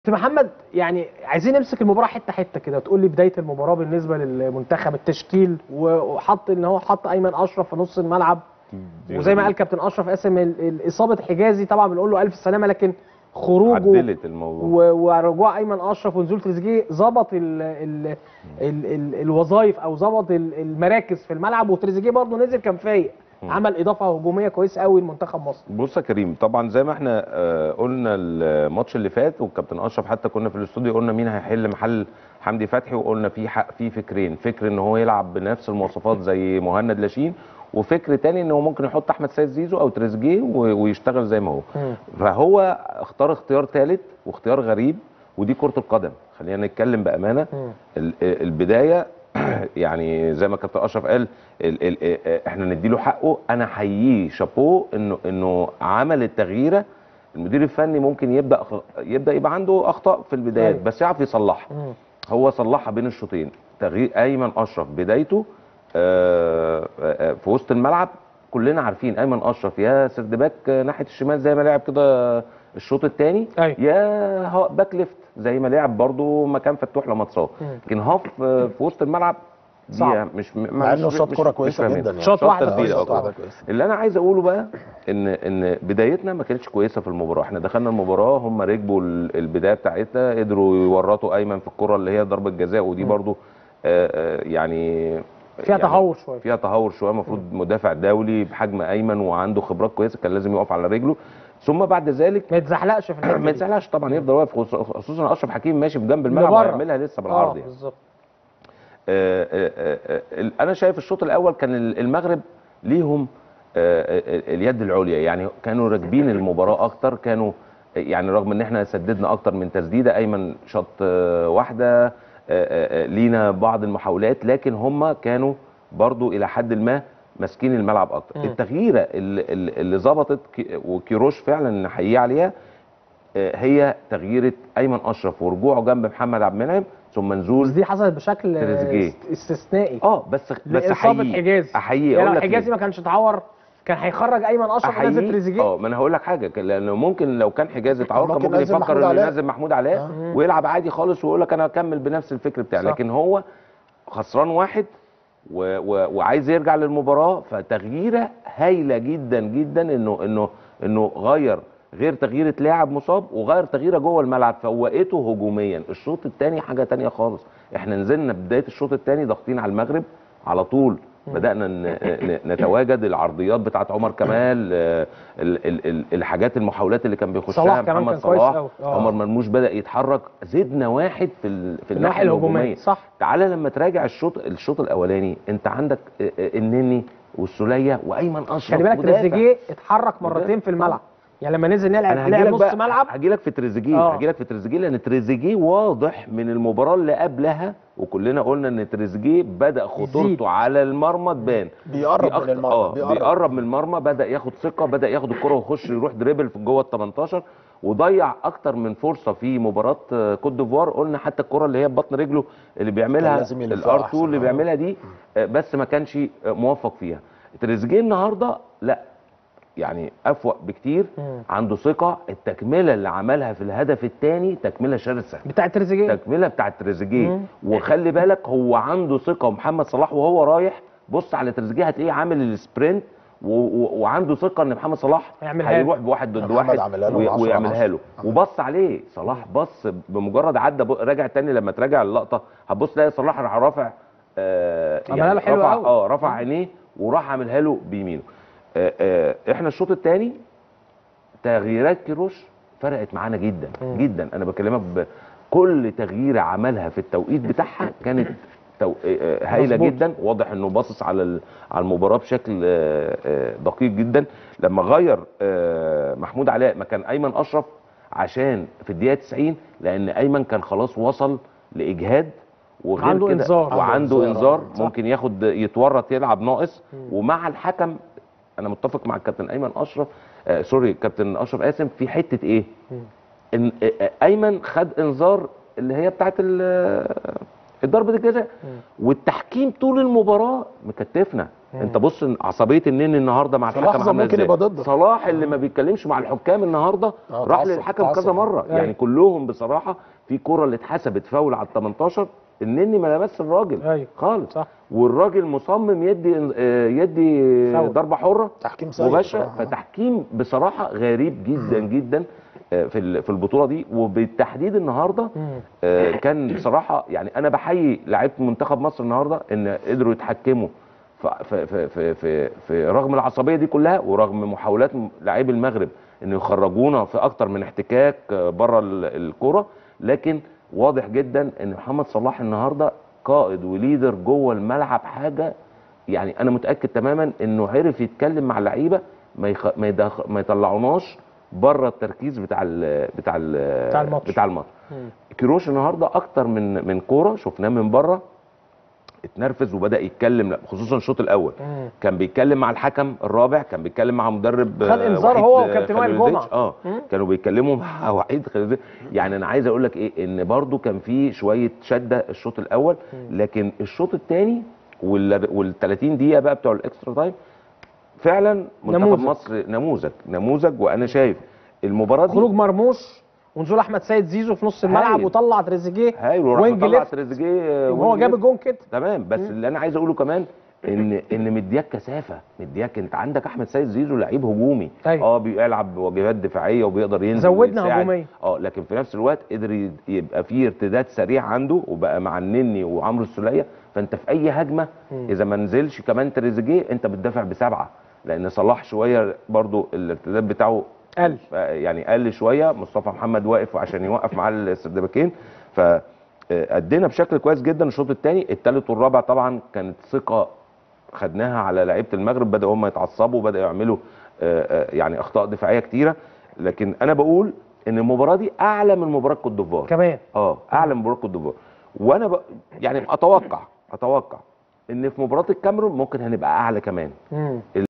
كابتن محمد يعني عايزين نمسك المباراه حته حته كده تقول لي بدايه المباراه بالنسبه للمنتخب التشكيل وحط ان هو حط ايمن اشرف في نص الملعب وزي ما قال كابتن اشرف قاسم ال- ال- اصابه حجازي طبعا بنقول له الف سلامه لكن خروجه عدلت الموضوع و- ورجوع ايمن اشرف ونزول تريزيجيه ظبط ال ال ال ال الوظائف او ظبط ال- المراكز في الملعب وتريزيجيه برضه نزل كان فايق عمل اضافه هجوميه كويسه قوي لمنتخب مصر بص يا كريم طبعا زي ما احنا آه، قلنا الماتش اللي فات والكابتن اشرف حتى كنا في الاستوديو قلنا مين هيحل محل حمدي فتحي وقلنا في حق في فكرين فكر ان هو يلعب بنفس المواصفات زي مهند لاشين وفكر تاني ان هو ممكن يحط احمد سيد زيزو او تريزيجيه و- ويشتغل زي ما هو مم. فهو اختار اختيار ثالث واختيار غريب ودي كرة القدم خلينا نتكلم بأمانة مم. ال- البداية يعني زي ما كابتن اشرف قال ال ال احنا نديله حقه انا احييه شابوه انه انه عمل التغييره المدير الفني ممكن يبدا يبدا يبقى عنده اخطاء في البدايات أيوة. بس يعرف يصلحها مم. هو صلحها بين الشوطين تغيير ايمن اشرف بدايته آه، آه، في وسط الملعب كلنا عارفين ايمن اشرف يا سيرد باك آه، ناحيه الشمال زي ما لعب كده الشوط الثاني أيوة. يا هو- باك ليفت زي ما لعب برضو مكان فتوح لما اتصاب مم. لكن هاف آه، في وسط الملعب دي صعب. مش مع مش- انه شاط مش- كوره مش كويسه فاهمين. جدا يعني شاط واحدة تسديدة كويسة آه، شاط طبعاً. واحده كويسه اللي انا عايز اقوله بقى ان ان بدايتنا ما كانتش كويسه في المباراه احنا دخلنا المباراه هم ركبوا ال- البدايه بتاعتنا قدروا يورطوا ايمن في الكره اللي هي ضربه جزاء ودي برضو آه، آه، يعني فيها يعني تهور شويه فيها تهور شويه المفروض مدافع دولي بحجم ايمن وعنده خبرات كويسه كان لازم يقف على رجله ثم بعد ذلك ما يتزحلقش في الحته ما دي. يتزعلش طبعا يفضل واقف خصوصا خصوصاً اشرف حكيم ماشي في جنب الملعب لبره. وهيعملها لسه بالعرض اه يعني بالظبط آه، آه، آه، آه، انا شايف الشوط الاول كان المغرب ليهم آه، آه، اليد العليا يعني كانوا راكبين المباراه اكتر كانوا يعني رغم ان احنا سددنا اكتر من تسديده ايمن شاط آه، واحده آه، آه، آه، لينا بعض المحاولات لكن هم كانوا برضو الى حد ما ماسكين الملعب اكتر مم. التغييره اللي, اللي اللي ظبطت كي- وكيروش فعلا نحييه عليها آه، هي تغييره ايمن اشرف ورجوعه جنب محمد عبد المنعم ثم بس نزول دي حصلت بشكل تريزيجيه. است- استثنائي اه بس بس لاصابه احييه حجازي احييه يعني اقول لو لك حجازي ليه؟ ما كانش اتعور كان هيخرج ايمن اشرف ونزل احييه تريزيجيه اه ما انا هقول لك حاجه كان- لانه ممكن لو كان حجازي اتعور كان ممكن ممكن ينزل يفكر محمود انه علاء. ينزل محمود علاء آه. ويلعب عادي خالص ويقول لك انا هكمل بنفس الفكر بتاعي صح. لكن هو خسران واحد و و وعايز يرجع للمباراه فتغييره هايله جدا جدا انه انه انه غير غير تغييره لاعب مصاب وغير تغييره جوه الملعب فوقته هجوميا الشوط الثاني حاجه تانية خالص احنا نزلنا بدايه الشوط الثاني ضاغطين على المغرب على طول بدانا ن- ن- نتواجد العرضيات بتاعت عمر كمال آه، ال- ال- ال- الحاجات المحاولات اللي كان بيخشها صلاح كمان محمد كان كويس صلاح أوي. آه. عمر مرموش بدا يتحرك زدنا واحد في ال- في الناحيه الهجوميه صح تعالى لما تراجع الشوط الشوط الاولاني انت عندك آه، آه، النني والسوليه وايمن اشرف خلي بالك مدافع. تريزيجيه اتحرك مرتين في الملعب يعني لما نزل نلعب انا لعب هجيلك نص بقى ملعب هجيلك في تريزيجيه آه. هجيلك في تريزيجيه لان تريزيجيه واضح من المباراه اللي قبلها وكلنا قلنا ان تريزيجيه بدا يزيد. خطورته على المرمى تبان بيقرب دي من أكتر- المرمى اه بيقرب. بيقرب من المرمى بدا ياخد ثقه بدا ياخد الكره ويخش يروح دريبل في جوه ال 18 وضيع اكتر من فرصه في مباراه آه، كوت ديفوار قلنا حتى الكره اللي هي ببطن رجله اللي كان بيعملها لازم يلفها الار 2 أحسن. اللي آه. بيعملها دي آه، بس ما كانش آه، موفق فيها تريزيجيه النهارده لا يعني افوق بكتير مم. عنده ثقه التكمله اللي عملها في الهدف الثاني تكمله شرسه بتاع تريزيجيه التكمله بتاعت تريزيجيه مم. وخلي بالك هو عنده ثقه ومحمد صلاح وهو رايح بص على تريزيجيه هتلاقيه عامل السبرنت و... و... وعنده ثقه ان محمد صلاح هيعملها هيروح بواحد ضد محمد واحد عملها له وي- 10 ويعملها 10. له وبص عليه صلاح بص بمجرد عدى ب- راجع تاني لما تراجع اللقطه هتبص تلاقي صلاح راح رافع آه عملها له حلو رفع قوي. اه رفع عينيه وراح عاملها له بيمينه آه آه احنا الشوط الثاني تغييرات كيروش فرقت معانا جدا مم. جدا انا بكلمك بكل تغييره عملها في التوقيت بتاعها كانت تو... آه، آه، هايله مظبوط. جدا واضح انه باصص على ال- على المباراه بشكل آه، آه، دقيق جدا لما غير آه، محمود علاء مكان ايمن اشرف عشان في الدقيقه 90 لان ايمن كان خلاص وصل لاجهاد وغير عنده كده إنذار. وعنده عنده انذار إنذار، صح. ممكن ياخد يتورط يلعب ناقص ومع الحكم انا متفق مع الكابتن ايمن اشرف آه سوري كابتن اشرف قاسم في حته ايه ان آه، آه، ايمن خد انذار اللي هي بتاعت ال- آه، ضربه الجزاء والتحكيم طول المباراه مكتفنا انت بص إن عصبيه النني النهارده مع في الحكم لحظة عامله ممكن ازاي يبقى ضدك. صلاح اللي ما بيتكلمش مع الحكام النهارده آه، راح تعصب- للحكم تعصب. كذا مره أيوة. يعني كلهم بصراحه في كره اللي اتحسبت فاول على ال 18 النني ما لمس الراجل أيوة. خالص صح. والراجل مصمم يدي آه، يدي فاول. ضربه حره تحكيم سيء مباشره بصراحة. فتحكيم بصراحه غريب جدا جدا آه، في ال- في البطوله دي وبالتحديد النهارده مم. آه، كان بصراحه يعني انا بحيي لعيبه منتخب مصر النهارده ان قدروا يتحكموا في في في في, في, في رغم العصبيه دي كلها ورغم محاولات م- لاعبي المغرب ان يخرجونا في اكتر من احتكاك آه، بره ال- الكره لكن واضح جدا ان محمد صلاح النهارده قائد وليدر جوه الملعب حاجه يعني انا متاكد تماما انه عرف يتكلم مع اللعيبه ما يخ... ما, يدخ... ما يطلعوناش بره التركيز بتاع ال... بتاع ال... بتاع الماتش. بتاع الماتش مم. كيروش النهارده اكتر من من كوره شفناه من بره اتنرفز وبدا يتكلم لا، خصوصا الشوط الاول مم. كان بيتكلم مع الحكم الرابع كان بيتكلم مع مدرب خد آه، إنذار وحيد، هو آه، وكابتن وائل خليلوفيتش. جمعة. اه مم. كانوا بيتكلموا مع وحيد خليلوفيتش. يعني انا عايز اقول لك ايه ان برضو كان في شويه شده الشوط الاول لكن الشوط الثاني وال 30 دقيقه بقى بتوع الاكسترا تايم فعلا منتخب نموذج. مصر نموذج نموذج وانا شايف المباراه دي خروج مرموش ونزول احمد سيد زيزو في نص الملعب هايل. وطلع تريزيجيه هايل وراح وينج مطلع ليفت تريزيجيه آه، وهو وينج جاب ليفت. الجون كده تمام بس اللي انا عايز اقوله كمان ان ان مدياك كثافه مدياك انت عندك احمد سيد زيزو لعيب هجومي أيوة. اه بيلعب بواجبات دفاعيه وبيقدر ينزل زودنا ويساعد. هجوميا. اه لكن في نفس الوقت قدر ي- يبقى فيه ارتداد سريع عنده وبقى مع النني وعمرو السوليه فانت في اي هجمه اذا ما نزلش كمان تريزيجيه انت بتدافع بسبعه لان صلاح شويه برضو الارتداد بتاعه قل. يعني قل شويه مصطفى محمد واقف عشان يوقف معاه السردباكين ف آه، ادينا بشكل كويس جدا الشوط الثاني الثالث والرابع طبعا كانت ثقه خدناها على لعيبه المغرب بداوا هم يتعصبوا بداوا يعملوا آه، آه، يعني اخطاء دفاعيه كتيره لكن انا بقول ان المباراه دي اعلى من مباراه كوت ديفوار كمان اه اعلى من مباراه كوت ديفوار وانا ب... يعني اتوقع اتوقع ان في مباراه الكاميرون ممكن هنبقى اعلى كمان مم.